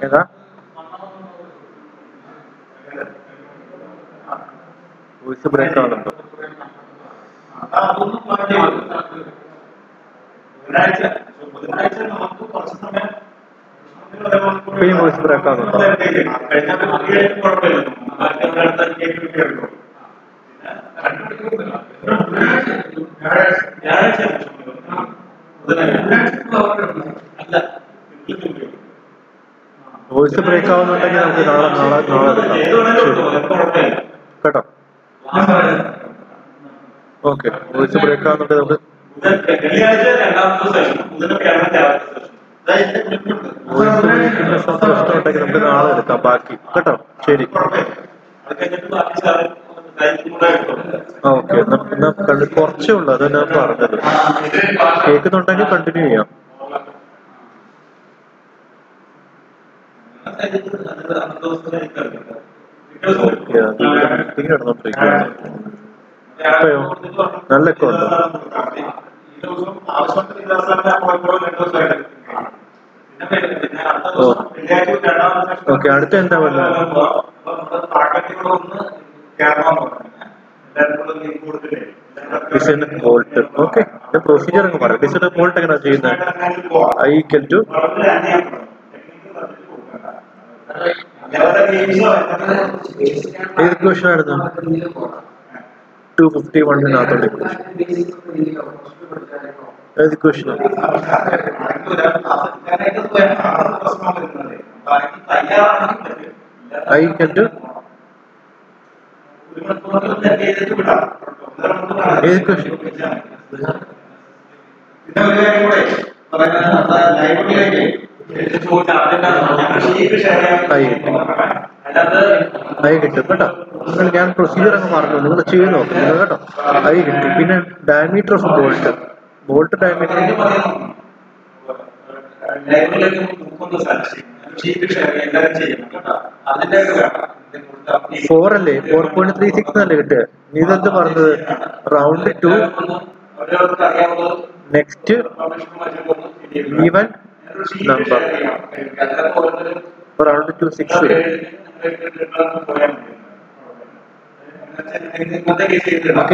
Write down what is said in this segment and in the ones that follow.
ഏതാ voice break ആവുന്നുണ്ടോ അതൊന്നും മാറ്റി ബുധനാഴ്ച ബുധനാഴ്ച നമുക്ക് കുറച്ച് സമയം ഇപ്പൊ ഈ voice break ആകുന്നുണ്ടോ? കഴിഞ്ഞ കുഴപ്പമില്ല ബാക്കി ഒരാളുടെ കേക്ക് കിട്ടിയല്ലോ ഞായറാഴ്ച അല്ല വോയിസ് ബ്രേക്ക് ആവുന്നുണ്ടെങ്കിൽ നമുക്ക് നാളെ നാളെ നാളെ എടുക്കാം ശരി കേട്ടോ ഓക്കെ വോയിസ് ബ്രേക്ക് ആവുന്നുണ്ടെങ്കിൽ നമുക്ക് വെള്ളിയാഴ്ച രണ്ടാമത്തെ സെഷൻ ബുധനൊക്കെയാണ് ആദ്യത്തെ സെഷൻ വോയിസ് ബ്രേക്കിന്റെ പ്രശ്നമുണ്ടെങ്കിൽ നമുക്ക് നാളെ എടുക്കാം ബാക്കി കേട്ടോ ശരി അത് കഴിഞ്ഞിട്ട് ബാക്കി സാറ് കൂടെ എടുത്തോളൂ ആ ഓക്കെ എന്നാ എന്നാ കണ്ട് കുറച്ചേ ഉള്ളൂ അത് ഞാൻ പറഞ്ഞത് കേൾക്കുന്നുണ്ടെങ്കിൽ കണ്ടിന്യൂ ചെയ്യാം ഓക്കെ അത് മീറ്റിംഗ് നടന്നോണ്ടിരിക്കുകയാണ് അതെയോ? നല്ല echo ഉണ്ടോ? ഓക്കെ അടുത്ത എന്താ വന്നത് ഡിസൈൻ ബോൾട്ട് ഓക്കെ ഞാൻ പ്രൊസീജിയർ അങ്ങ് പറയാം ഡിസൈൻ ബോൾട്ട് എങ്ങനെയാ ചെയ്യുന്നത് ഐ ഈക്വൽ ടു ഏത് ക്വസ്റ്റൻ ആയിരുന്നു ടു ഫിഫ്റ്റി വണ്ണിനകത്തുള്ള ഏത് ക്വസ്റ്റൻ ഐ ഈക്വൽ ടു ഏത് ക്വസ്റ്റൻ പിന്നെ ഒരു കാര്യം കൂടെ പറയുന്നത് നമ്മുടെ ലൈബ്രറിയിലേക്ക് എഴുതി ചോദിച്ച അതിന്റെ ഷീറ്റ് ഷെയർ ആയി. അല്ലാതെ ഐ കിട്ടും കേട്ടോ നിങ്ങൾ ഞാൻ പ്രൊസീജിയർ അങ്ങ് പറഞ്ഞു നിങ്ങൾ ചെയ്ത് നോക്കുന്നത് കേട്ടോ ഐ കിട്ടും പിന്നെ diameter of bolt bolt diameter ലൈബ്രറിയിലേക്ക് മുക്കൊന്ന് സെർച്ച് ചെയ്യും ഷീറ്റ് ഷെയർ എല്ലാവരും ചെയ്യണം കേട്ടോ അതിന്റെ ഒക്കെ വേണം ഇതിനെ കുറിച്ച് ഈ ഫോർ അല്ലേ ഫോർ പോയിന്റ് ത്രീ സിക്സ് അല്ലേ കിട്ടുക നീ ഇതെന്ത് പറഞ്ഞത് റൗണ്ട് ടു ഓരോരുത്തർക്ക് അറിയാവുന്നത് next even number round to six okay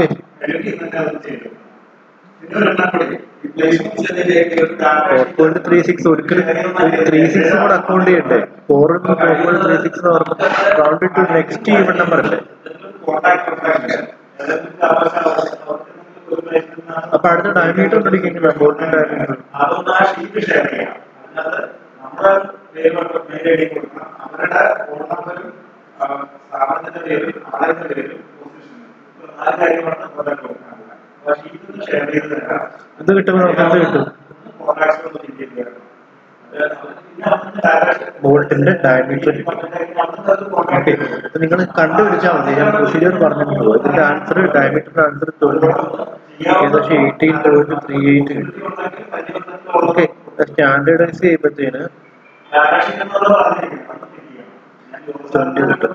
four point three six ഒരിക്കലും ത്രീ സിക്സ് കൂടെ അക്കൗണ്ട് ചെയ്യണ്ടേ four four point three six എന്ന് പറയുമ്പോൾ round to next even number അല്ലേ അപ്പൊ അടുത്ത ഡയമീറ്റർ പിടിക്കുന്ന ബോൾട്ടിന്റെ ഡയമീറ്റർ അതൊന്ന് ആ ഷീറ്റ് ഷെയർ ചെയ്യാം അതിനകത്ത് നമ്മുടെ പേരുമായിട്ട് മെയിൽ ഐ ഡി കൊടുക്കണം അവരുടെ ഫോൺ നമ്പറും ആ, സ്ഥാപനത്തിന്റെ പേരും ആളിന്റെ പേരും പൊസിഷനും നാല് കാര്യങ്ങളാണ് കോൺടാക്ട് കൊടുക്കുന്നത് അപ്പൊ ആ ഷീറ്റ് ഒന്ന് ഷെയർ ചെയ്ത് തരാം ഇത് കിട്ടുമ്പോൾ നമുക്ക് എന്ത് കിട്ടും കോൺടാക്ട്സ് ഒന്ന് ഫില്ല് ചെയ്ത് തരാം പിന്നെ അതിന്റെ ഡയറക്ഷൻ ബോൾട്ടിന്റെ ഡയമീറ്റർ കിട്ടും ഓക്കെ നിങ്ങൾ കണ്ടുപിടിച്ചാൽ മതി ഞാൻ പ്രൊസീജിയർ പറഞ്ഞിട്ടുള്ളൂ ഇതിന്റെ ആൻസർ ഡയമീറ്ററിന്റെ ആൻസർ ഏകദേശം എയ്റ്റീൻ പോയിന്റ് ത്രീ എയ്റ്റ് കിട്ടും ഓക്കെ സ്റ്റാൻഡേർഡൈസ് ചെയ്യുമ്പോഴത്തേന് ട്വന്റി കിട്ടും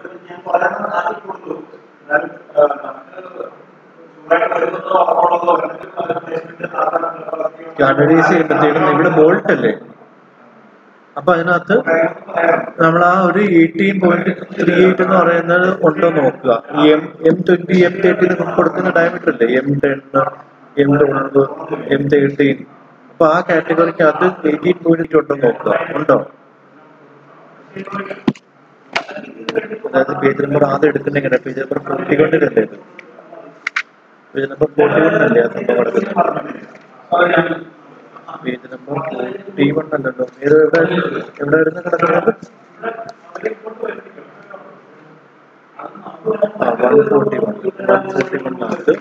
സ്റ്റാൻഡേർഡൈസ് ചെയ്യുമ്പോഴത്തേനും നിങ്ങളുടെ ബോൾട്ട് അല്ലേ അപ്പൊ അതിനകത്ത് നമ്മൾ ആ ഒരു എയ്റ്റീൻ പോയിന്റ് ത്രീ എയ്റ്റ് എന്ന് പറയുന്നത് ഉണ്ടോ എന്ന് നോക്കുക ഈ M M twenty M thirty കൊടുക്കുന്ന ഡയമീറ്റർ അല്ലേ M ten M twelve M thirteen അപ്പൊ ആ കാറ്റഗറിക്ക് അത് എയ്റ്റീൻ പോയിന്റ് ഉണ്ടോ എന്ന് നോക്കുക ഉണ്ടോ അതായത് പേജ് നമ്പർ ആദ്യം എടുക്കുന്ന എങ്ങനെ പേജ് നമ്പർ ഫോർട്ടി വണ്ണിലല്ലേ ഇത് പേജ് നമ്പർ ഫോർട്ടി വണ്ണിലല്ലേ ആ സംഭവം കിടക്കുന്നത് പേജ് നമ്പർ ഫോർട്ടി വൺ അല്ലല്ലോ ഏത് എവിടെ എവിടെ വരുന്ന കിടക്കുന്നത് ആ one forty one one forty വണ്ണിനകത്ത്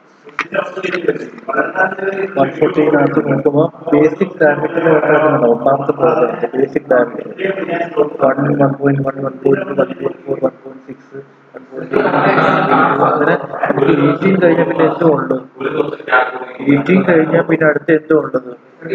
വൺ ഫോർട്ടീനകത്ത് നോക്കുമ്പോൾ ബേസിക് ഡാമേജിന് വേണ്ടിയിട്ടുണ്ട് ഒന്നാമത്തെ program basic damage one one point one one point one point four one point six one point അങ്ങനെ നമുക്ക് എയ്റ്റീൻ കഴിഞ്ഞാൽ പിന്നെ എന്തോ ഉള്ളത് എയ്റ്റീൻ കഴിഞ്ഞാൽ പിന്നെ അടുത്ത എന്തോ ഉള്ളത്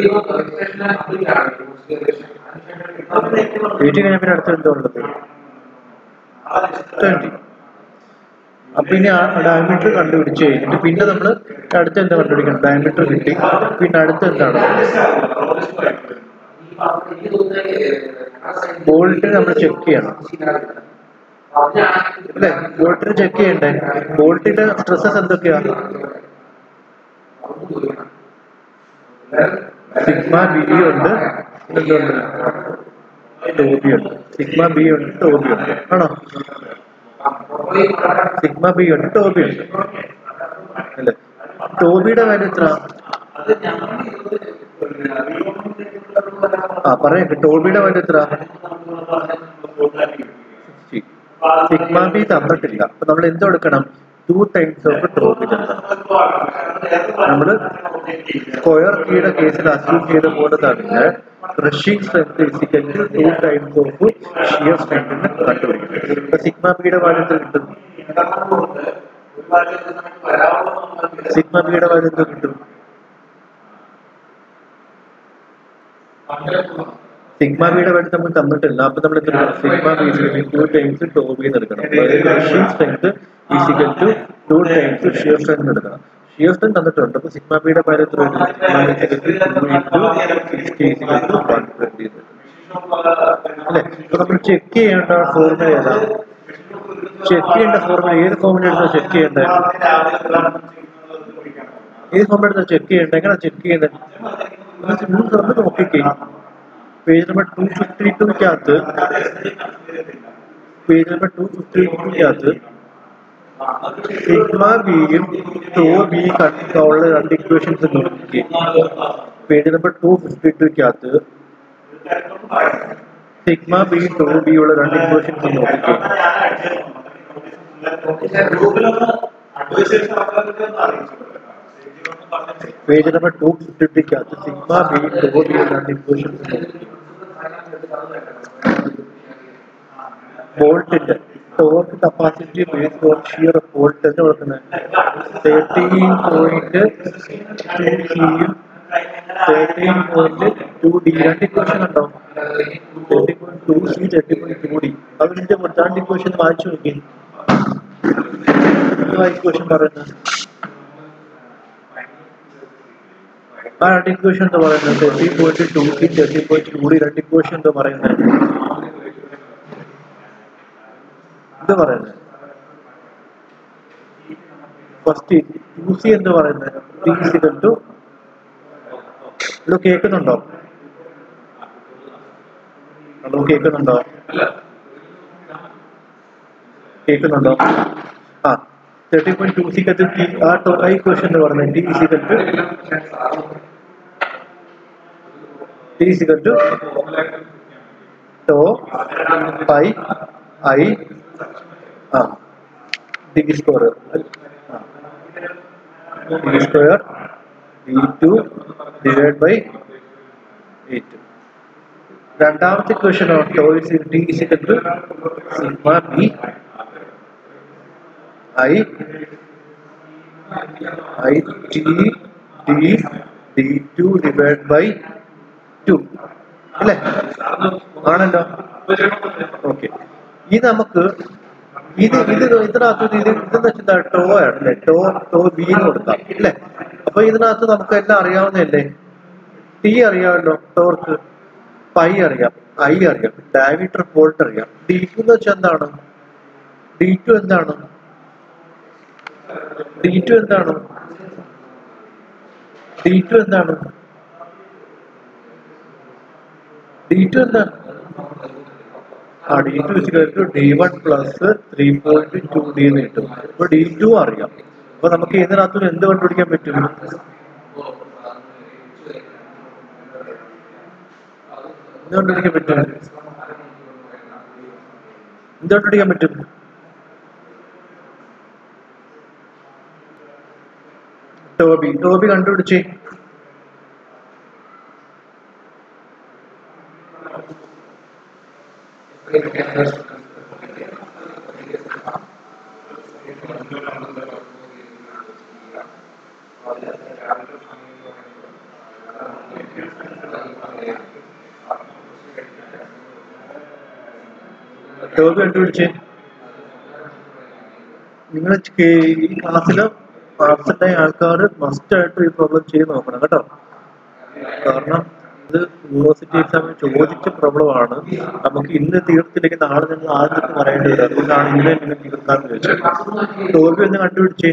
എയ്റ്റീൻ കഴിഞ്ഞാൽ പിന്നെ അടുത്ത എന്തോ ഉള്ളത് ട്വന്റി അപ്പൊ ഇനി ആ ഡയമീറ്റർ കണ്ടുപിടിച്ച് കഴിഞ്ഞിട്ട് പിന്നെ നമ്മൾ അടുത്ത എന്താ കണ്ടുപിടിക്കണം ഡയമീറ്റർ കിട്ടി പിന്നെ അടുത്ത എന്താണ് ബോൾട്ട് നമ്മൾ ചെക്ക് ചെയ്യണം അല്ലേ ബോൾട്ടിന് ചെക്ക് ചെയ്യണ്ടേ ബോൾട്ടിന്റെ സ്ട്രെസ്സസ് എന്തൊക്കെയാ സിഗ്മ ബി ഉണ്ട് എന്തുണ്ട് ടോബി ഉണ്ട് സിഗ്മ ബി ഉണ്ട് ടോബി ഉണ്ട് ആണോ സിഗ്മ ബി ഉണ്ട് ടോബി ഉണ്ട് അല്ലേ ടോബിയുടെ വാല്യൂ എത്ര ആ പറയാം ടോബിയുടെ വാല്യൂ എത്ര സിഗ്മ ബി തന്നിട്ടില്ല അപ്പൊ നമ്മൾ എന്ത് കൊടുക്കണം ടു ടൈംസ് ഓഫ് ടോബി നമ്മള് സ്ക്വയർ കീയുടെ കേസിൽ അസ്യൂം ചെയ്ത പോലെ തന്നെ crushing strength is equal to two times of shear സ്ട്രെങ്തിന് കണ്ടുപിടിക്കും അപ്പൊ സിഗ്മ ബിയുടെ വാല്യൂ എത്ര കിട്ടും സിഗ്മ ബിയുടെ വാല്യൂ എത്ര കിട്ടും സിഗ്മ ബിയുടെ വാല്യൂ നമ്മൾ തന്നിട്ടില്ല അപ്പൊ നമ്മൾ എന്ത് എടുക്കണം sigma B two times tau b എന്ന് എടുക്കണം crushing strength is equal to two times shear strength എടുക്കണം ഷിയർ സ്ട്രെങ്ത് തന്നിട്ടുണ്ട് അപ്പൊ സിഗ്മ ബിയുടെ വാല്യൂ എത്ര അല്ലെ അപ്പൊ നമ്മൾ ചെക്ക് ചെയ്യേണ്ട ഫോർമുല ഏതാ ചെക്ക് ചെയ്യേണ്ട ഫോർമുല ഏത് ഫോർമുല എടുത്താൽ ചെക്ക് ചെയ്യേണ്ടത് ഏത് ഫോർമുല എടുത്താൽ ചെക്ക് ചെയ്യേണ്ടത് എങ്ങനെ ചെക്ക് ചെയ്യുന്നത് ഒന്ന് നോക്കിക്കേ പേജ് നമ്പർ ടു ഫിഫ്റ്റി ടുക്കകത്ത് പേജ് നമ്പർ ടു ഫിഫ്റ്റി ടുക്കകത്ത് സിഗ്മ ബിയും ടോ ബി കണ്ടുള്ള രണ്ട് ഇക്വേഷൻസ് നോക്കി പേജ് നമ്പർ ടു ഫിഫ്റ്റി ടുക്കകത്ത് സിഗ്മ ബി ടോ ബി ഉള്ള രണ്ട് ഇക്വേഷൻസ് നോക്കി പേജ് നമ്പർ ടു ഫിഫ്റ്റി ടുക്കകത്ത് സിഗ്മ ബി ടോ ബി ഉള്ള രണ്ട് ഇക്വേഷൻസ് നോക്കി വോൾട്ടിന്റെ torque capacity base for shear bolt എന്ന് കൊടുക്കുന്നത് തേർട്ടീൻ പോയിന്റ് ടു സിയും തേർട്ടീൻ പോയിന്റ് ടു ഡി രണ്ട് ഇക്വേഷൻ ഉണ്ടോ thirty point two C thirty point two D അതിന്റെ രണ്ട് ഇക്വേഷൻ വായിച്ചു നോക്കി എന്തുവാ ഇക്വേഷൻ പറയുന്നത് ആ രണ്ട് ഇക്വേഷൻ എന്താ പറയുന്നത് thirty point two C thirty point two D രണ്ട് ഇക്വേഷൻ എന്താ പറയുന്നത് എന്താ പറയുന്നത് ഫസ്റ്റ് ടു സി എന്ന് പറയുന്നത് ടി സിക്കൽ ടു ഇത് കേൾക്കുന്നുണ്ടോ ഹലോ കേൾക്കുന്നുണ്ടോ കേൾക്കുന്നുണ്ടോ ആ തേർട്ടി പോയിന്റ് ടു സിക്കത്ത് ടി ആ ടോ ഐ ക്വസ്റ്റൻ എന്ന് പറയുന്നത് T equal to T equal to tau pi I ആ D square D square B two divide by eight രണ്ടാമത്തെ question tau is T is equal to sigma B I I T D D two divide by two അല്ലേ ആണല്ലോ okay ഇത് നമുക്ക് ഇത് ഇത് ഇതിനകത്ത് ഇത് ഇതെന്ന് വെച്ചാൽ ടോ ആണ് അല്ലേ ടോ ടോ ബി എന്ന് കൊടുക്കാം അല്ലേ അപ്പൊ ഇതിനകത്ത് നമുക്ക് എല്ലാം അറിയാവുന്നതല്ലേ ടി അറിയാമല്ലോ ടോർക്ക് പൈ അറിയാം ഐ അറിയാം ഡയമീറ്റർ വോൾട്ട് അറിയാം ഡി ടു എന്ന് വെച്ചാൽ എന്താണ് ഡി ടു എന്താണ് ഡി ടു എന്താണ് ഡി ടു എന്താണ് ഡി ടു എന്താണ് ആ ഡി ടു വെച്ചിട്ട് D one plus three point two D എന്ന് കിട്ടും അപ്പൊ ഡി ടു അറിയാം അപ്പൊ നമുക്ക് ഇതിനകത്ത് എന്ത് കണ്ടുപിടിക്കാൻ പറ്റും എന്ത് കണ്ടുപിടിക്കാൻ പറ്റും എന്ത് കണ്ടുപിടിക്കാൻ പറ്റും ടോബി ടോബി കണ്ടുപിടിച്ചേ ടോബി കണ്ടുപിടിച്ചേ നിങ്ങൾ ഈ ക്ലാസ്സിൽ ആബ്സെന്റ് ആയ ആൾക്കാർ മസ്റ്റ് ആയിട്ട് ഈ പ്രോബ്ലം ചെയ്ത് നോക്കണം കേട്ടോ കാരണം ഇത് യൂണിവേഴ്സിറ്റി എക്സാമിന് ചോദിച്ച പ്രോബ്ലം ആണ് നമുക്ക് ഇന്ന് തീർത്തില്ലെങ്കിൽ നാളെ നിങ്ങൾ ആദ്യത്തെ പറയേണ്ടി വരും അതുകൊണ്ടാണ് ഇന്ന് തന്നെ തീർക്കാന്ന് ചോദിച്ചത് ടോബി ഒന്ന് കണ്ടുപിടിച്ചേ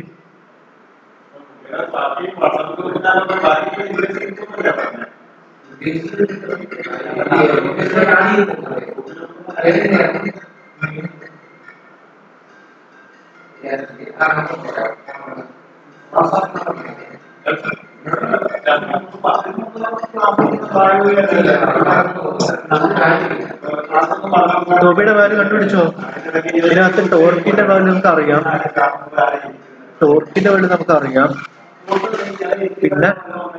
ടോബിയുടെ വാല്യൂ കണ്ടുപിടിച്ചോ ഇതിനകത്ത് ടോർക്കിന്റെ വാല്യൂ നമുക്ക് അറിയാം ടോർക്കിന്റെ വാല്യൂ നമുക്ക് അറിയാം പിന്നെ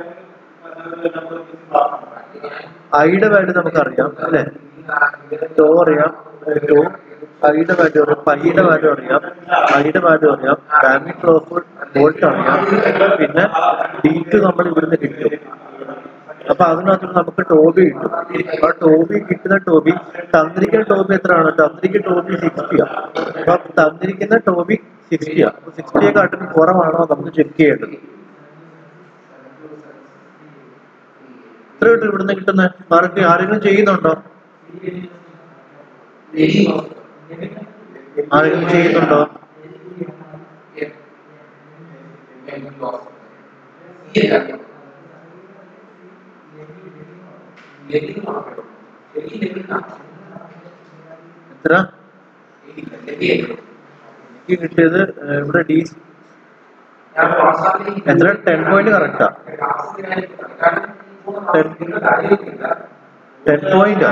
ഐയുടെ വാല്യൂ നമുക്ക് അറിയാം അല്ലെ ടോ അറിയാം ടോ ഐയുടെ വാല്യൂ അറിയാം പൈയുടെ വാല്യൂ അറിയാം ഐയുടെ വാല്യൂ അറിയാം ഡാമിറ്റർ ഓഫ് വോൾട്ട് അറിയാം പിന്നെ ഡി ടു നമ്മൾ ഇവിടുന്ന് കിട്ടും അപ്പൊ അതിനകത്ത് നമുക്ക് ടോബി കിട്ടും ആ ടോബി കിട്ടുന്ന ടോബി തന്നിരിക്കുന്ന ടോബി എത്രയാണ് തന്നിരിക്കുന്ന ടോബി സിക്സ്റ്റിയാ അപ്പൊ തന്നിരിക്കുന്ന ടോബി സിക്സ്റ്റിയാ അപ്പൊ സിക്സ്റ്റിയെ കാട്ടിലും കുറവാണോ നമുക്ക് ചെക്ക് ചെയ്യേണ്ടത് എത്ര കിട്ടും ഇവിടുന്ന് കിട്ടുന്ന മാർക്ക് ആരെങ്കിലും ചെയ്യുന്നുണ്ടോ ആരെങ്കിലും ചെയ്യുന്നുണ്ടോ എത്ര എനിക്ക് കിട്ടിയത് ഏഹ്, ഇവിടെ ഡി എത്ര ടെൻ പോയിന്റ് കറക്റ്റാ ടെൻ പോയിന്റ്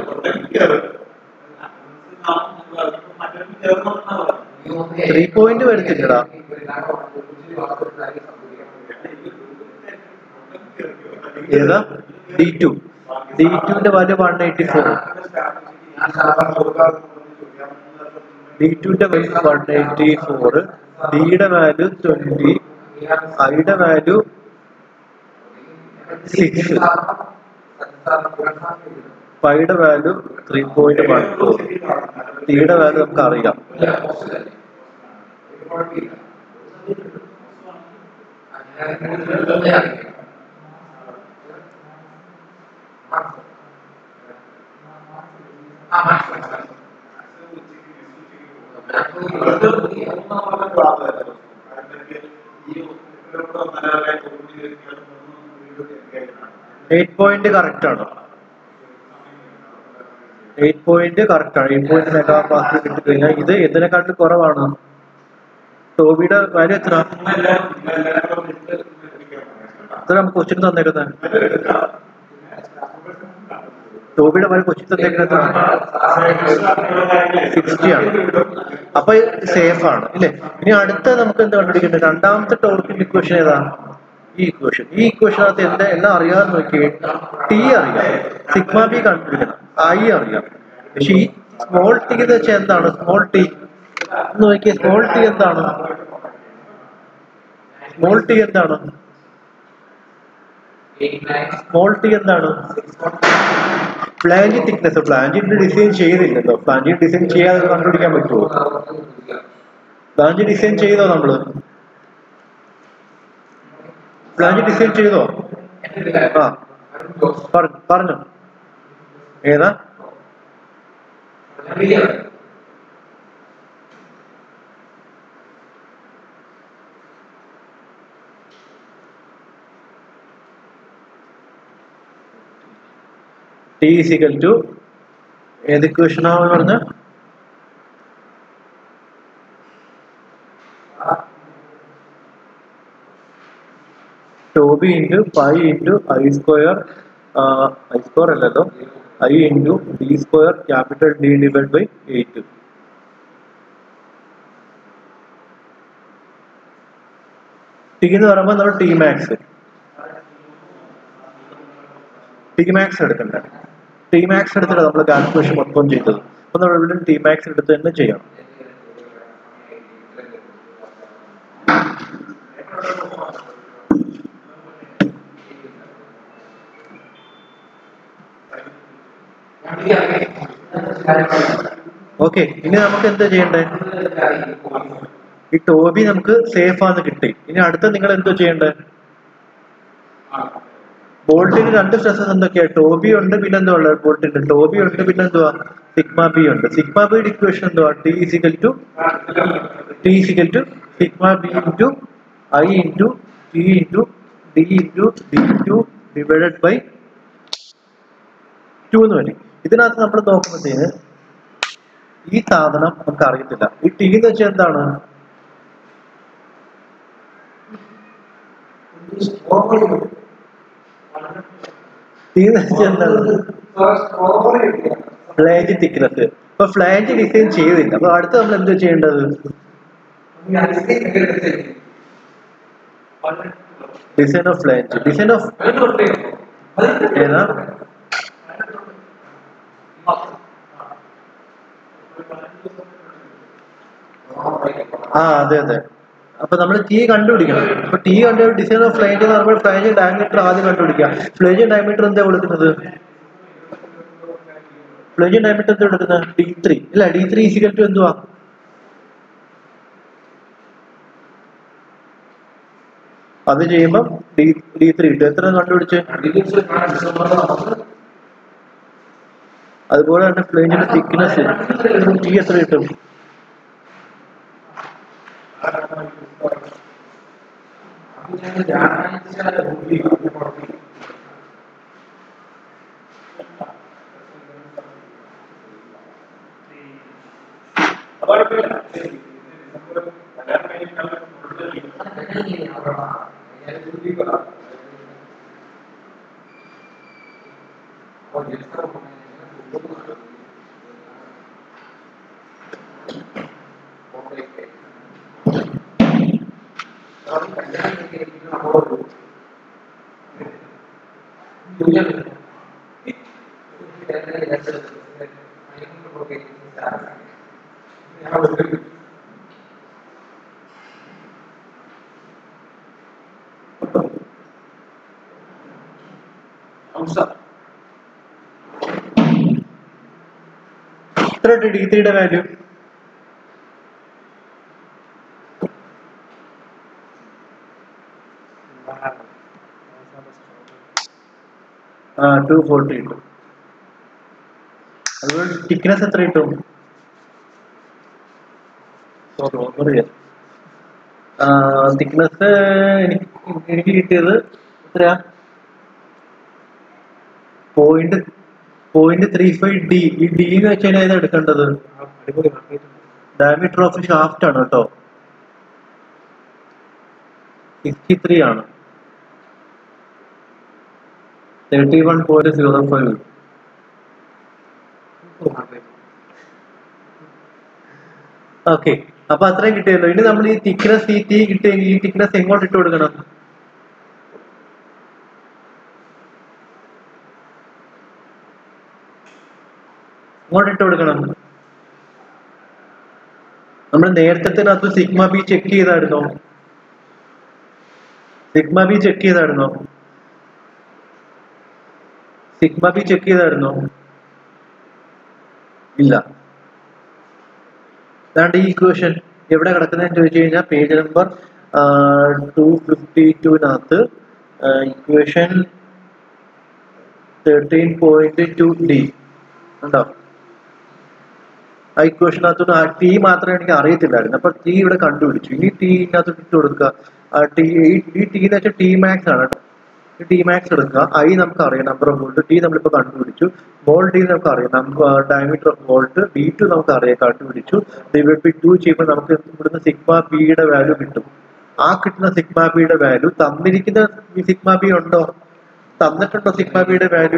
ത്രീ പോയിന്റ് വരത്തില്ലടാ ഏതാ ഡി ടു ഡി ടുവിന്റെ value one eighty four D ടുവിന്റെ വാല്യൂ വൺ എയ്റ്റി ഫോർ ഡിയുടെ വാല്യൂ ട്വന്റി ഐയുടെ വാല്യൂ സിക്സ് ഫൈയുടെ value three point one four ടിയുടെ വാല്യൂ നമുക്ക് അറിയാം എയ്റ്റ് പോയിന്റ് കറക്റ്റ് ആണ് എയ്റ്റ് പോയിന്റ് കറക്റ്റ് ആണ് എയ്റ്റ് പോയിന്റ് മെഗാ പാസ്കൽ കിട്ടിക്കഴിഞ്ഞാൽ ഇത് എന്തിനെക്കാട്ടിലും കുറവാണ് ടോബിയുടെ വാല്യൂ എത്ര എത്ര നമുക്ക് ക്വസ്റ്റ്യൻ തന്നേക്കുന്നത് ടോബിയുടെ വാല്യൂ ക്വസ്റ്റ്യൻ തന്നേക്കുന്നത് സിക്സ്റ്റി ആണ് അപ്പൊ സേഫ് ആണ് ഇല്ലേ ഇനി അടുത്ത നമുക്ക് എന്ത് കണ്ടുപിടിക്കുന്നത് രണ്ടാമത്തെ ടോർക്കിന്റെ ഇക്വേഷൻ ഏതാ ഈ ഇക്വേഷൻ ഈ ഇക്വേഷനകത്ത് എന്താ എല്ലാം അറിയാതെ നോക്കിയേ ടി അറിയാം സിഗ്മ ബി കണ്ടുപിടിക്കണം ഐ അറിയാം പക്ഷെ ഈ സ്മോൾ ടി എന്ന് വെച്ചാൽ എന്താണ് സ്മോൾ ടി എന്ന് നോക്കിയേ സ്മോൾ ടി എന്താണ് സ്മോൾ ടി എന്താണ് സ്മോൾ ടി എന്താണ് പ്ലാഞ്ചി തിക്നെസ് പ്ലാഞ്ചിന്റെ ഡിസൈൻ ചെയ്തില്ലല്ലോ പ്ലാഞ്ചി ഡിസൈൻ ചെയ്യാതെ കണ്ടുപിടിക്കാൻ പറ്റുമോ പ്ലാഞ്ചി ഡിസൈൻ ചെയ്തോ നമ്മള് പ്ലാഞ്ചി ഡിസൈൻ ചെയ്തോ ആ പറഞ്ഞു പറഞ്ഞു ഏതാ ടി ഇസിക്കൽ ടു ഏത് ഇക്വേഷനാണ് പറഞ്ഞ tau B into five into I square I square അല്ലല്ലോ I into D square capital D divide by eight T എന്ന് പറയുമ്പോൾ നമ്മൾ ടി മാക്സ് ടി മാക്സ് എടുക്കണ്ടേ ടി മാക്സ് എടുത്തിട്ട് നമ്മൾ കാൽക്കുലേഷൻ മൊത്തം ചെയ്തത് അപ്പൊ നമ്മൾ ഇവിടെ ടി മാക്സ് എടുത്ത് തന്നെ ചെയ്യണം ഓക്കെ ഇനി നമുക്ക് എന്താ ചെയ്യണ്ടേ ഈ ടോബി നമുക്ക് സേഫ് ആന്ന് കിട്ടി ഇനി അടുത്ത നിങ്ങൾ എന്തോ ചെയ്യണ്ടേ ബോൾട്ടിന് രണ്ട് സ്ട്രെസ്സസ് എന്തൊക്കെയാ ടോബി ഉണ്ട് പിന്നെ എന്തുവാ ഉള്ളത് ബോൾട്ടിന്റെ ടോബി ഉണ്ട് പിന്നെ എന്തുവാ സിഗ്മ ബി ഉണ്ട് സിഗ്മ ബിയുടെ ഇക്വേഷൻ എന്തുവാ T is equal to T is equal to sigma B into I into T into D into D two divided by two എന്ന് വരും ഇതിനകത്ത് നമ്മൾ നോക്കുമ്പോഴത്തേന് ഈ സാധനം നമുക്ക് അറിയത്തില്ല ഈ ടി എന്ന് വെച്ചാൽ എന്താണ് ടി എന്ന് വെച്ചാൽ എന്താണ് ഫ്ലാഞ്ച് തിക്നെസ് അപ്പൊ ഫ്ലാഞ്ച് ഡിസൈൻ ചെയ്തില്ല അപ്പൊ അടുത്ത് നമ്മൾ എന്ത് ചെയ്യേണ്ടത് design of flange design of ഏതാ ആ അതെ അതെ അപ്പൊ നമ്മൾ ടി കണ്ടുപിടിക്കണം അപ്പൊ ടി കണ്ടു ഡിസൈൻ ഓഫ് ഫ്ലൈറ്റ് എന്ന് പറയുമ്പോൾ ഫ്ലൈറ്റ് ഡയമീറ്റർ ആദ്യം കണ്ടുപിടിക്കുക ഫ്ലൈറ്റ് ഡയമീറ്റർ എന്താ കൊടുക്കുന്നത് ഫ്ലൈറ്റ് ഡയമീറ്റർ എന്താ കൊടുക്കുന്നത് ഡി ത്രീ ഇല്ല ഡി ത്രീ ഈസിക്കൽ ടു എന്തുവാ അത് ചെയ്യുമ്പോൾ ഡി ഡി ത്രീ കിട്ടും എത്ര കണ്ടുപിടിച്ച് അതുപോലെ തന്നെ ഫ്ലൈറ്റിന്റെ തിക്നെസ് ടി എത്ര കിട്ടും എത്ര ഡി ത്രീയുടെ വാല്യൂ ആ ടു ഫോർട്ടി കിട്ടും അതുപോലെ തിക്നെസ് എത്ര കിട്ടും തിക്നെസ് എനിക്ക് എനിക്ക് കിട്ടിയത് എത്രയാ point point three five D ഈ ഡി എന്ന് വെച്ചാൽ ഏതാ എടുക്കേണ്ടത് ഡയമീറ്റർ ഓഫ് ഷാഫ്റ്റ് ആണ് കേട്ടോ സിക്സ്റ്റി ത്രീ ആണ് thirty one point zero five okay അപ്പൊ അത്രയും കിട്ടിയല്ലോ ഇനി നമ്മൾ ഈ തിക്നെസ് ഈ ടി കിട്ടിയെങ്കിൽ ഈ തിക്നെസ് എങ്ങോട്ട് ഇട്ട് കൊടുക്കണം ഇങ്ങോട്ട് ഇട്ട് കൊടുക്കണം നമ്മൾ നേരത്തെ സിഗ്മ ബി ചെക്ക് ചെയ്തായിരുന്നോ സിഗ്മ ബി ചെക്ക് ചെയ്തായിരുന്നോ സിഗ്മ ബി ചെക്ക് ചെയ്തായിരുന്നോ ഇല്ല അതാണ്ട് ഈ ഇക്വേഷൻ എവിടെ കിടക്കുന്നതെന്ന് ചോദിച്ചു കഴിഞ്ഞാൽ പേജ് നമ്പർ ടു ഫിഫ്റ്റി ടുവിനകത്ത് equation thirteen point two D ഉണ്ടോ ആ ഇക്വേഷനകത്തോട്ട് ആ ടി മാത്രമേ എനിക്ക് അറിയത്തില്ലായിരുന്നു അപ്പൊ ടി ഇവിടെ കണ്ടുപിടിച്ചു ഇനി ടി ഇതിനകത്തോട്ട് ഇട്ട് കൊടുക്കുക ആ ടി ഈ ടി എന്ന് വെച്ചാൽ ടി മാക്സ് ആണ് കേട്ടോ ടി മാക്സ് എടുക്കുക ഐ നമുക്ക് അറിയാം നമ്പർ ഓഫ് വോൾട്ട് ടി നമ്മളിപ്പോൾ കണ്ടുപിടിച്ചു വോൾ ടി നമുക്ക് അറിയാം നമുക്ക് diameter of bolt D two നമുക്ക് അറിയാം കണ്ടുപിടിച്ചു ഡിവൈഡ് ബൈ ടു ചെയ്യുമ്പോൾ നമുക്ക് ഇവിടുന്ന് സിഗ്മ ബിയുടെ വാല്യൂ കിട്ടും ആ കിട്ടുന്ന സിഗ്മ ബിയുടെ വാല്യൂ തന്നിരിക്കുന്ന സിഗ്മ ബി ഉണ്ടോ തന്നിട്ടുണ്ടോ സിഗ്മ ബിയുടെ വാല്യൂ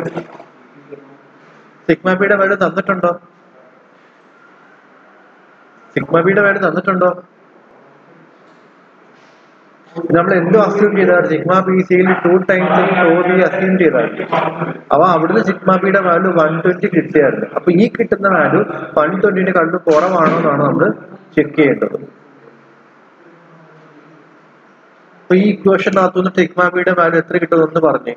സിഗ്മ ബിയുടെ വാല്യൂ തന്നിട്ടുണ്ടോ സിഗ്മ ബിയുടെ വാല്യൂ തന്നിട്ടുണ്ടോ നമ്മൾ എന്തോ അസ്യൂം ചെയ്താണ് സിഗ്മ ബി സിയിൽ two times tau B assume ചെയ്തായിരുന്നു അപ്പൊ അവിടുന്ന് സിഗ്മ ബിയുടെ വാല്യൂ വൺ ട്വന്റി കിട്ടിയായിരുന്നു അപ്പൊ ഈ കിട്ടുന്ന വാല്യൂ വൺ ട്വന്റിന്റെ കണ്ടു കുറവാണോ എന്നാണ് നമ്മൾ ചെക്ക് ചെയ്യേണ്ടത് അപ്പൊ ഈ ഇക്വേഷനകത്തുനിന്ന് സിഗ്മ ബിയുടെ വാല്യൂ എത്ര കിട്ടുമെന്ന് പറഞ്ഞേ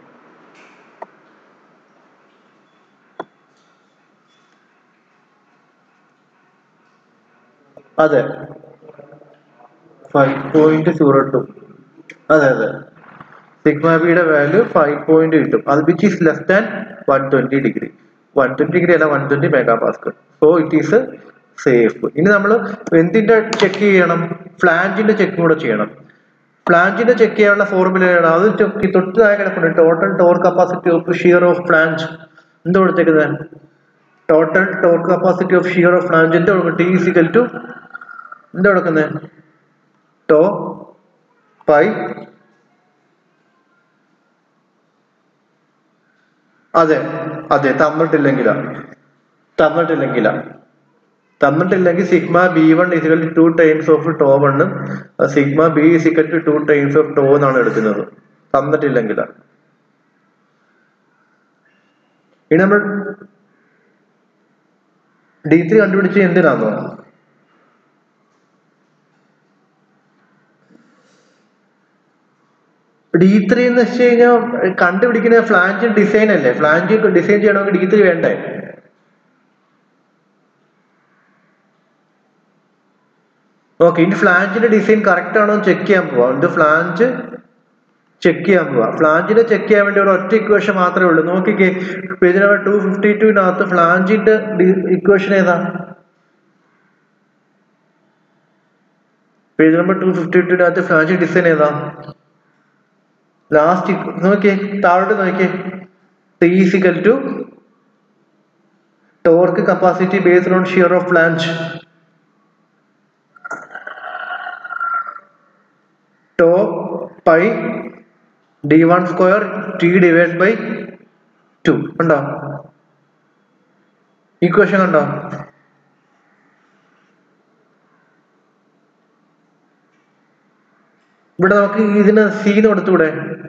അതെ ഫൈവ് പോയിന്റ് സീറോ ടു അതെ അതെ സിഗ്മ ബിയുടെ വാല്യൂ ഫൈവ് പോയിന്റ് കിട്ടും അത് which is less than one twenty degree one twenty degree അല്ല one twenty mega pascal so it is safe ഇനി നമ്മൾ എന്തിന്റെ ചെക്ക് ചെയ്യണം ഫ്ലാഞ്ചിന്റെ ചെക്ക് കൂടെ ചെയ്യണം ഫ്ലാഞ്ചിന്റെ ചെക്ക് ചെയ്യാനുള്ള ഫോർമുലയാണ് അത് ചൊക്കി തൊട്ട് താഴെ കിടപ്പുണ്ട് total torque capacity of shear of flange എന്താ കൊടുത്തേക്കുന്നത് total torque capacity of shear of flange എന്താ കൊടുക്കുന്നത് ടി ഇസിക്കൽ ടു എന്താ കൊടുക്കുന്നത് ടോ പൈ അതെ അതെ തന്നിട്ടില്ലെങ്കിലാ തന്നിട്ടില്ലെങ്കിലാ തന്നിട്ടില്ലെങ്കിൽ sigma B one is equal to times of tau വണ്ണും sigma B is equal to two times of tau എന്നാണ് എടുക്കുന്നത് തന്നിട്ടില്ലെങ്കിലാ ഇനി നമ്മൾ ഡി ത്രീ കണ്ടുപിടിച്ച് എന്തിനാന്നോ ഡി ത്രീ എന്ന് വെച്ച് കഴിഞ്ഞാൽ കണ്ടുപിടിക്കുന്ന ഫ്ലാഞ്ച് ഡിസൈൻ അല്ലേ ഫ്ലാഞ്ച് ഡിസൈൻ ചെയ്യണമെങ്കിൽ ഡി ത്രീ വേണ്ടേ ഓക്കെ ഇനി ഫ്ലാഞ്ചിന്റെ ഡിസൈൻ കറക്റ്റ് ആണോ ചെക്ക് ചെയ്യാൻ പോവാ ഇത് ഫ്ലാഞ്ച് ചെക്ക് ചെയ്യാൻ പോവാ ഫ്ലാഞ്ചിനെ ചെക്ക് ചെയ്യാൻ വേണ്ടി ഒരു ഒറ്റ ഇക്വേഷൻ മാത്രമേ ഉള്ളൂ നോക്കിക്കേ പേജ് നമ്പർ ടു ഫിഫ്റ്റി ടുവിനകത്ത് ഫ്ലാഞ്ചിന്റെ ഇക്വേഷൻ ഏതാ പേജ് നമ്പർ ടു ഫിഫ്റ്റി ടുവിനകത്ത് ഫ്ലാഞ്ച് ഡിസൈൻ ഏതാ ലാസ്റ്റ് നോക്കിയേ താഴോട്ട് നോക്കിയേ T is equal to torque capacity based on shear of flange tau pi D one square T divide by two കണ്ടോ ഇക്വേഷൻ കണ്ടോ ഇവിടെ നമുക്ക് ഇതിന് സീന് കൊടുത്തൂടെ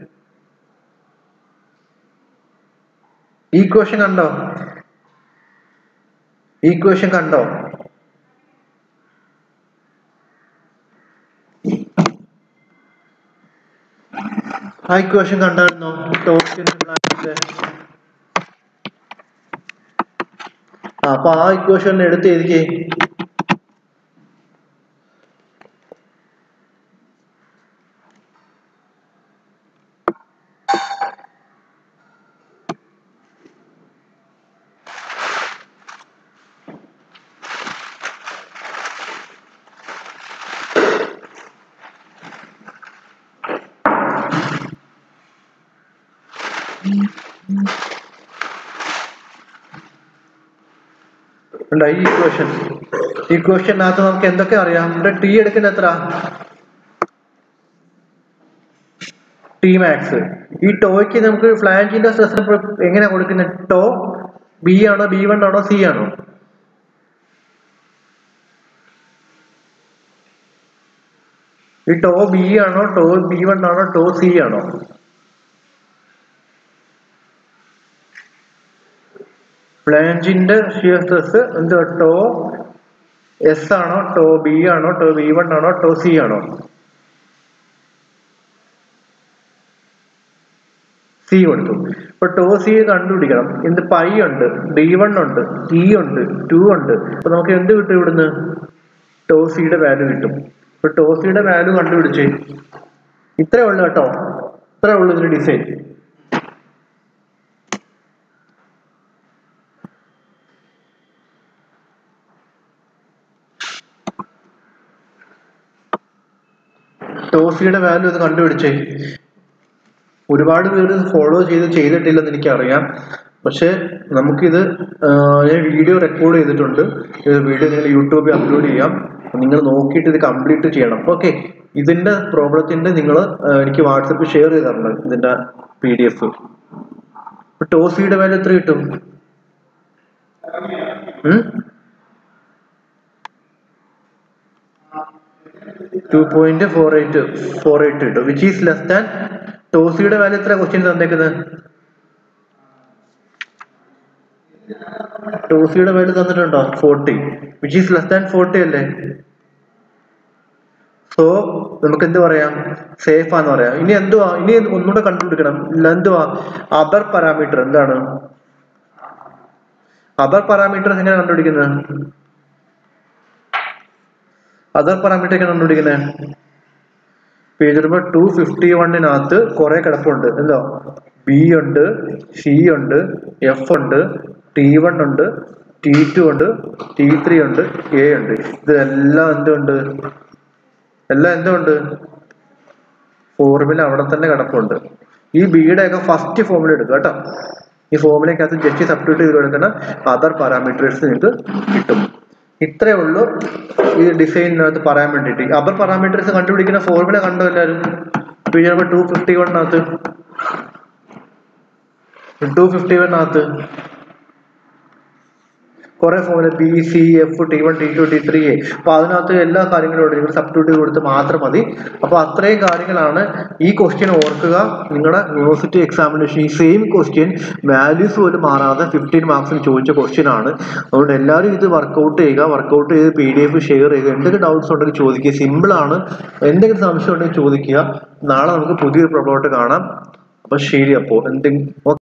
ഈക്വേഷൻ കണ്ടോ ഈക്വേഷൻ കണ്ടോ ആ ഇക്വേഷൻ കണ്ടായിരുന്നോ ടോക്കിന്റെ പ്ലാനിന്റെ ആ അപ്പൊ ആ ഇക്വേഷൻ എടുത്ത് എഴുതിക്കേ ഉണ്ടോ ഈ ഇക്വേഷൻ ഇക്വേഷനകത്ത് നമുക്ക് എന്തൊക്കെ അറിയാം ഇവിടെ ടി എടുക്കുന്ന എത്ര ടി മാക്സ് ഈ ടോയ്ക്ക് നമുക്ക് ഫ്ലാഞ്ചിന്റെ സ്ട്രെസ് എങ്ങനെ കൊടുക്കുന്നത് ടോ ബി ആണോ ബി വൺ ആണോ സി ആണോ ഈ ടോ ബി ആണോ ടോ ബി വൺ ആണോ ടോ സി ആണോ ഫ്ലാഞ്ചിന്റെ ഷിയർ സ്ട്രെസ് എന്ത് ടോ എസ് ആണോ ടോ ബി ആണോ ടോ ബി വൺ ആണോ ടോ സി ആണോ സി കൊടുത്തു ഇപ്പൊ ടോ സി കണ്ടുപിടിക്കണം എന്ത് പൈ ഉണ്ട് ഡി വൺ ഉണ്ട് ടി ഉണ്ട് ടു ഉണ്ട് അപ്പൊ നമുക്ക് എന്ത് കിട്ടും ഇവിടുന്ന് ടോ സിയുടെ വാല്യൂ കിട്ടും ഇപ്പൊ ടോ സിയുടെ വാല്യൂ കണ്ടുപിടിച്ച് ഇത്രേ ഉള്ളു കേട്ടോ ഇത്രേ ഉള്ളു ഇതിന്റെ ഡിസൈൻ ടോസിയുടെ വാല്യൂ ഇത് കണ്ടുപിടിച്ചേ ഒരുപാട് പേര് ഫോളോ ചെയ്ത് ചെയ്തിട്ടില്ലെന്ന് എനിക്കറിയാം പക്ഷെ നമുക്കിത് ആഹ് ഞാൻ വീഡിയോ റെക്കോർഡ് ചെയ്തിട്ടുണ്ട് ഇത് വീഡിയോ നിങ്ങൾ യൂട്യൂബിൽ അപ്ലോഡ് ചെയ്യാം നിങ്ങൾ നോക്കിയിട്ട് ഇത് കംപ്ലീറ്റ് ചെയ്യണം ഓക്കെ ഇതിന്റെ പ്രോബ്ലത്തിന്റെ നിങ്ങൾ എനിക്ക് വാട്സപ്പിൽ ഷെയർ ചെയ്ത് തരണം ഇതിന്റെ പി ഡി എഫ് ടോസിയുടെ വാല്യൂ എത്ര കിട്ടും two point four eight four eight കിട്ടും വിച്ച് ഈസ് ലെസ് ദാൻ ടോസിയുടെ വാല്യൂ എത്ര ക്വസ്റ്റ്യൻ തന്നേക്കുന്നത് ടോസിയുടെ വാല്യൂ തന്നിട്ടുണ്ടോ forty which is less than forty അല്ലേ സോ നമുക്ക് എന്ത് പറയാം സേഫ് ആന്ന് പറയാം ഇനി എന്തുവാ ഇനി ഒന്നുകൂടെ കണ്ടുപിടിക്കണം ഇല്ല, എന്തുവാ അതർ പാരാമീറ്റർ എന്താണ് അതർ പാരാമീറ്റർ എങ്ങനെയാണ് കണ്ടുപിടിക്കുന്നത് അതർ പാരാമീറ്റർ എങ്ങനെ കണ്ടുപിടിക്കുന്നത് പേജ് നമ്പർ ടു ഫിഫ്റ്റി വണ്ണിനകത്ത് കുറെ കിടപ്പുണ്ട് എന്തോ ബി ഉണ്ട് സി ഉണ്ട് എഫ് ഉണ്ട് ടി വൺ ഉണ്ട് ടി ടു ഉണ്ട് ടി ത്രീ ഉണ്ട് എ ഉണ്ട് ഇതെല്ലാം എന്തുണ്ട് എല്ലാം എന്തുണ്ട് ഫോർമുല അവിടെ തന്നെ കിടപ്പുണ്ട് ഈ ബിയുടെ ഒക്കെ ഫസ്റ്റ് ഫോർമുല എടുക്കുക കേട്ടോ ഈ ഫോർമുലക്കകത്ത് ജസ്റ്റ് സബ്സ്റ്റിറ്റ്യൂട്ട് ചെയ്ത് കൊടുക്കുന്ന അതർ പാരാമീറ്റേഴ്സ് നിങ്ങൾക്ക് കിട്ടും ഇത്രയേ ഉള്ളൂ ഈ ഡിസൈനിനകത്ത് പറയാൻ വേണ്ടിയിട്ട് അതർ പാരാമീറ്റേഴ്സ് കണ്ടുപിടിക്കുന്ന ഫോർമുല കണ്ടോ എല്ലാവരും പേജ് നമ്പർ ടു ഫിഫ്റ്റി വണ്ണകത്ത് ടു ഫിഫ്റ്റി വണ്ണകത്ത് കുറെ ഫോമില് B C F T one T two T three A അപ്പൊ അതിനകത്ത് എല്ലാ കാര്യങ്ങളും ഉണ്ട് നിങ്ങൾ സബ്സ്റ്റിറ്റ്യൂട്ട് കൊടുത്ത് മാത്രം മതി അപ്പൊ അത്രയും കാര്യങ്ങളാണ് ഈ ക്വസ്റ്റ്യൻ ഓർക്കുക നിങ്ങളുടെ യൂണിവേഴ്സിറ്റി എക്സാമിനേഷൻ ഈ സെയിം ക്വസ്റ്റ്യൻ വാല്യൂസ് പോലും മാറാതെ ഫിഫ്റ്റീൻ മാർക്സിന് ചോദിച്ച ക്വസ്റ്റ്യൻ ആണ് അതുകൊണ്ട് എല്ലാവരും ഇത് വർക്കൗട്ട് ചെയ്യുക വർക്കൗട്ട് ചെയ്ത് പി ഡി എഫ് ഷെയർ ചെയ്യുക എന്തെങ്കിലും ഡൗട്ട്സ് ഉണ്ടെങ്കിൽ ചോദിക്കുക സിമ്പിൾ ആണ് എന്തെങ്കിലും സംശയം ഉണ്ടെങ്കിൽ ചോദിക്കുക നാളെ നമുക്ക് പുതിയൊരു പ്രോബ്ലമായിട്ട് കാണാം അപ്പൊ ശരി അപ്പോ എന്തെങ്കിലും